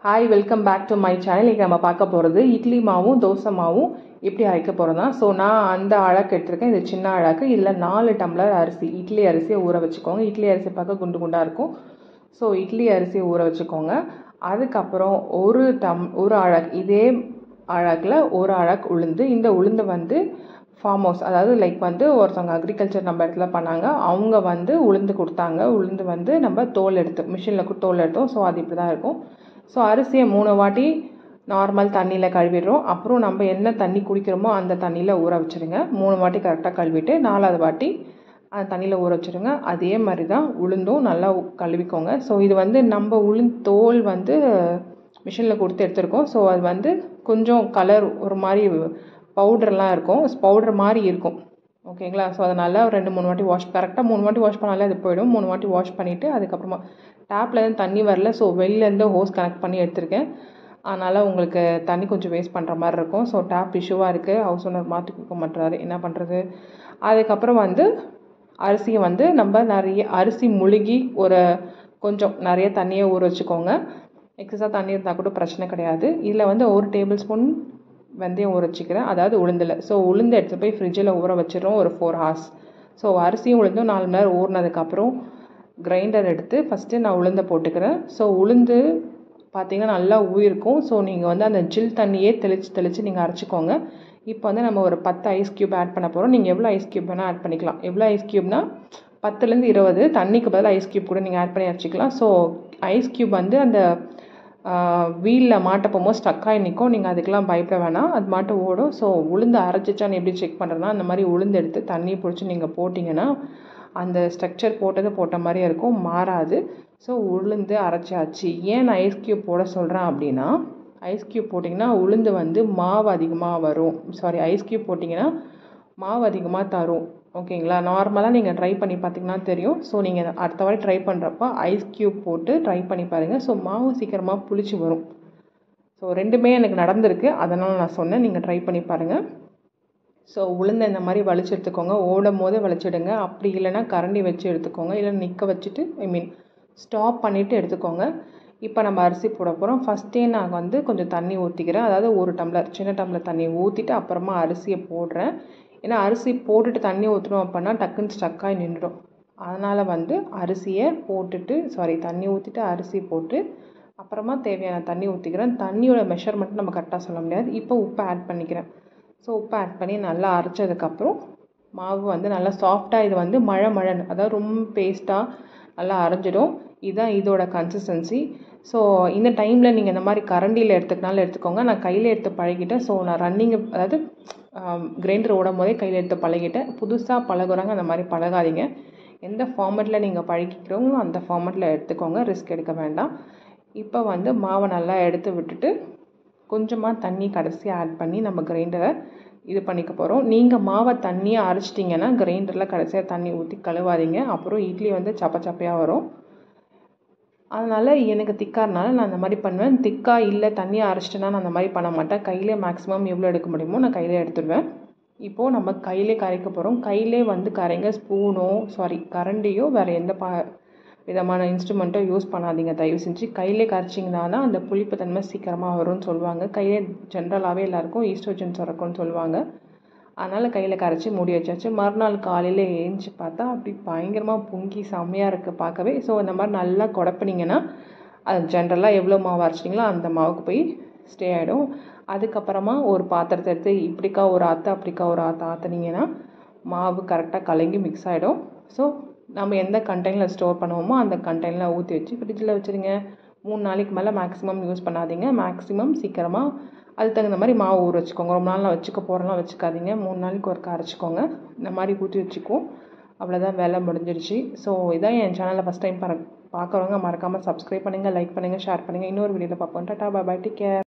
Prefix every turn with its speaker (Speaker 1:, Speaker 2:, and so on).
Speaker 1: hi welcome back to my channel இன்றைக்கி நம்ம பார்க்க போகிறது இட்லி மாவும் தோசை மாவும் எப்படி அரைக்க போகிறது தான் ஸோ நான் அந்த அழகு எடுத்திருக்கேன் இது சின்ன அழகு இதில் நாலு டம்ளர் அரிசி இட்லி அரிசியை ஊற வச்சுக்கோங்க இட்லி அரிசி பார்க்க குண்டு குண்டாக இருக்கும் ஸோ இட்லி அரிசியை ஊற வச்சுக்கோங்க அதுக்கப்புறம் ஒரு டம் ஒரு அழகு இதே அழகில் ஒரு அழகு உளுந்து இந்த உளுந்து வந்து ஃபார்ம் ஹவுஸ் அதாவது லைக் வந்து ஒருத்தவங்க அக்ரிகல்ச்சர் நம்ம இடத்துல பண்ணாங்க அவங்க வந்து உளுந்து கொடுத்தாங்க உளுந்து வந்து நம்ம தோல் எடுத்து மிஷினில் தோல் எடுத்தோம் ஸோ அது இப்படி தான் இருக்கும் ஸோ அரிசியை மூணு வாட்டி நார்மல் தண்ணியில் கழுவிடுறோம் அப்புறம் நம்ம என்ன தண்ணி குடிக்கிறோமோ அந்த தண்ணியில் ஊற வச்சுருங்க மூணு வாட்டி கரெக்டாக கழுவிட்டு நாலாவது வாட்டி அந்த தண்ணியில் ஊற வச்சுருங்க அதே மாதிரி தான் உளுந்தும் நல்லா கழுவிக்கோங்க ஸோ இது வந்து நம்ம உளுந்து தோல் வந்து மிஷினில் கொடுத்து எடுத்திருக்கோம் ஸோ அது வந்து கொஞ்சம் கலர் ஒரு மாதிரி பவுடர்லாம் இருக்கும் பவுடர் மாதிரி இருக்கும் ஓகேங்களா ஸோ அதனால் ஒரு ரெண்டு மூணு வாட்டி வாஷ் கரெக்டாக மூணு வாட்டி வாஷ் பண்ணாலே அது போயிடும் மூணு வாட்டி வாஷ் பண்ணிவிட்டு அதுக்கப்புறமா டேப்பில் இருந்து தண்ணி வரல ஸோ வெளிலேருந்து ஹோஸ் கனெக்ட் பண்ணி எடுத்திருக்கேன் அதனால் உங்களுக்கு தண்ணி கொஞ்சம் வேஸ்ட் பண்ணுற மாதிரி இருக்கும் ஸோ டேப் இஷ்யூவாக இருக்குது ஹவுஸ் ஓனர் மாற்றி கொடுக்க மாட்டுறாரு என்ன பண்ணுறது அதுக்கப்புறம் வந்து அரிசியை வந்து நம்ம நிறைய அரிசி முழுகி ஒரு கொஞ்சம் நிறைய தண்ணியை ஊற வச்சுக்கோங்க எக்ஸஸாக தண்ணி இருந்தால் கூட பிரச்சனை கிடையாது இதில் வந்து ஒரு டேபிள் ஸ்பூன் வெந்தயம் ஊற வச்சுக்கிறேன் அதாவது உளுந்தில் ஸோ உளுந்து எடுத்து போய் ஃப்ரிட்ஜில் ஊற வச்சிடும் ஒரு ஃபோர் ஹார்ஸ் ஸோ அரிசியும் உளுந்தும் நாலு மணி நேரம் ஊறினதுக்கப்புறம் கிரைண்டர் எடுத்து ஃபஸ்ட்டு நான் உளுந்தை போட்டுக்கிறேன் ஸோ உளுந்து பார்த்திங்கன்னா நல்லா ஊயிருக்கும் ஸோ நீங்கள் வந்து அந்த ஜில் தண்ணியே தெளித்து தெளித்து நீங்கள் அரைச்சிக்கோங்க இப்போ வந்து நம்ம ஒரு பத்து ஐஸ் க்யூப் ஆட் பண்ண போகிறோம் நீங்கள் எவ்வளோ ஐஸ் க்யூப் வேணால் ஆட் பண்ணிக்கலாம் எவ்வளோ ஐஸ் க்யூப்னா பத்துலேருந்து இருபது தண்ணிக்கு பதில் ஐஸ் க்யூப் கூட நீங்கள் ஆட் பண்ணி அரைச்சிக்கலாம் ஸோ ஐஸ் க்யூப் வந்து அந்த வீலில் மாட்ட போகும்போது ஸ்டக்காகி நிற்கும் நீங்கள் அதுக்கெலாம் பயப்பட வேணாம் அது மாட்ட ஓடும் ஸோ உளுந்து அரைச்சிச்சான்னு எப்படி செக் பண்ணுறதுனா அந்த மாதிரி உளுந்து எடுத்து தண்ணி பிடிச்சி நீங்கள் போட்டிங்கன்னா அந்த ஸ்ட்ரக்சர் போட்டது போட்ட மாதிரியே இருக்கும் மாறாது ஸோ உளுந்து அரைச்சாச்சு ஏன் நான் ஐஸ் க்யூப் போட சொல்கிறேன் அப்படின்னா ஐஸ் க்யூப் போட்டிங்கன்னா உளுந்து வந்து மாவு அதிகமாக வரும் சாரி ஐஸ் க்யூப் போட்டிங்கன்னா மாவு அதிகமாக தரும் ஓகேங்களா நார்மலாக நீங்கள் ட்ரை பண்ணி பார்த்தீங்கன்னா தெரியும் ஸோ நீங்கள் அடுத்த வாட்டி ட்ரை பண்ணுறப்ப ஐஸ் க்யூப் போட்டு ட்ரை பண்ணி பாருங்கள் ஸோ மாவு சீக்கிரமாக புளிச்சு வரும் ஸோ ரெண்டுமே எனக்கு நடந்திருக்கு அதனால் நான் சொன்னேன் நீங்கள் ட்ரை பண்ணி பாருங்கள் ஸோ உளுந்த இந்த மாதிரி வலிச்சு எடுத்துக்கோங்க ஓடும் போதே வலிச்சிடுங்க அப்படி இல்லைன்னா கரண்டி வச்சு எடுத்துக்கோங்க இல்லை நிற்க வச்சுட்டு ஐ மீன் ஸ்டாப் பண்ணிவிட்டு எடுத்துக்கோங்க இப்போ நம்ம அரிசி போட போகிறோம் ஃபஸ்ட்டே நான் வந்து கொஞ்சம் தண்ணி ஊற்றிக்கிறேன் அதாவது ஒரு டம்ளர் சின்ன டம்ளர் தண்ணி ஊற்றிட்டு அப்புறமா அரிசியை போடுறேன் ஏன்னா அரிசி போட்டுட்டு தண்ணி ஊற்றுறோம் அப்படின்னா டக்குன்னு ஸ்டக்காகி நின்றுடும் அதனால் வந்து அரிசியை போட்டுட்டு சாரி தண்ணி ஊற்றிட்டு அரிசி போட்டு அப்புறமா தேவையான தண்ணி ஊற்றிக்கிறேன் தண்ணியோட மெஷர்மெண்ட் நம்ம கரெக்டாக சொல்ல முடியாது இப்போ உப்பை ஆட் பண்ணிக்கிறேன் ஸோ உப்பை ஆட் பண்ணி நல்லா அரைச்சதுக்கப்புறம் மாவு வந்து நல்லா சாஃப்டாக இது வந்து மழை மழை அதாவது ரொம்ப பேஸ்ட்டாக நல்லா அரைஞ்சிடும் இதுதான் இதோட கன்சிஸ்டன்சி ஸோ இந்த டைமில் நீங்கள் இந்த மாதிரி கரண்டியில் எடுத்துக்கினாலும் எடுத்துக்கோங்க நான் கையில் எடுத்து பழகிட்டேன் ஸோ நான் ரன்னிங் அதாவது கிரைண்டர் ஓடும் போதே கையில் எடுத்து பழகிட்டேன் புதுசாக பழகுறாங்க அந்த மாதிரி பழகாதீங்க எந்த ஃபார்மெட்டில் நீங்கள் பழகிக்கிறோங்களோ அந்த ஃபார்மெட்டில் எடுத்துக்கோங்க ரிஸ்க் எடுக்க வேண்டாம் இப்போ வந்து மாவை நல்லா எடுத்து விட்டுட்டு கொஞ்சமாக தண்ணி கடைசியாக ஆட் பண்ணி நம்ம கிரைண்டரை இது பண்ணிக்க போகிறோம் நீங்கள் மாவை தண்ணியாக அரைச்சிட்டிங்கன்னா கிரைண்டரில் கடைசியாக தண்ணி ஊற்றி கழுவாதீங்க அப்புறம் இட்லி வந்து சப்ப சப்பையாக வரும் அதனால் எனக்கு திக்காகிறனால நான் அந்த மாதிரி பண்ணுவேன் திக்காக இல்லை தண்ணியை அரைச்சிட்டேன்னா நான் அந்த மாதிரி பண்ண மாட்டேன் கையிலே மேக்ஸிமம் எவ்வளோ எடுக்க முடியுமோ நான் கையிலே எடுத்துடுவேன் இப்போது நம்ம கையிலே கரைக்க போகிறோம் கையிலே வந்து கரைங்க ஸ்பூனோ சாரி கரண்டியோ வேறு எந்த பா விதமான இன்ஸ்ட்ருமெண்ட்டோ யூஸ் பண்ணாதீங்க தயவு செஞ்சு கையிலே கரைச்சிங்கன்னா தான் அந்த புளிப்பு தன்மை சீக்கிரமாக வரும்னு சொல்லுவாங்க கையிலே ஜென்ரலாகவே எல்லாருக்கும் ஈஸ்ட்ரோஜன் சுரக்கும்னு சொல்லுவாங்க அதனால் கையில் கரைச்சி மூடி வச்சாச்சு மறுநாள் காலையில் ஏஞ்சி பார்த்தா அப்படி பயங்கரமாக பொங்கி செம்மையாக இருக்குது பார்க்கவே ஸோ இந்த மாதிரி நல்லா குழப்பினீங்கன்னா அது ஜென்ரலாக எவ்வளோ மாவு அரைச்சிங்களோ அந்த மாவுக்கு போய் ஸ்டே ஆகிடும் அதுக்கப்புறமா ஒரு பாத்திரத்தை எடுத்து இப்படிக்கா ஒரு ஆற்று அப்படிக்கா ஒரு ஆற்று ஆற்றுனீங்கன்னா மாவு கரெக்டாக கலங்கி மிக்ஸ் ஆகிடும் ஸோ நம்ம எந்த கண்டெய்னரில் ஸ்டோர் பண்ணுவோமோ அந்த கண்டெய்னரில் ஊற்றி வச்சு ஃப்ரிட்ஜில் வச்சுருங்க மூணு நாளைக்கு மேலே மேக்ஸிமம் யூஸ் பண்ணாதீங்க மேக்ஸிமம் சீக்கிரமாக அதுக்கு தகுந்த மாதிரி மாவு ஊற வச்சுக்கோங்க ரொம்ப நாள் வச்சுக்க போகிறலாம் வச்சுக்காதீங்க மூணு நாளைக்கு ஒருக்கா அரைச்சிக்கோங்க இந்த மாதிரி ஊற்றி வச்சுக்குவோம் அவ்வளோதான் வேலை முடிஞ்சிருச்சு ஸோ இதான் என் சேனலில் ஃபஸ்ட் டைம் பாரு பார்க்குறவங்க மறக்காமல் சப்ஸ்கிரைப் பண்ணுங்கள் லைக் பண்ணுங்கள் ஷேர் பண்ணுங்கள் இன்னொரு வீடியோவில் பார்ப்போம் டாட்டா பாய் டேக் கேர்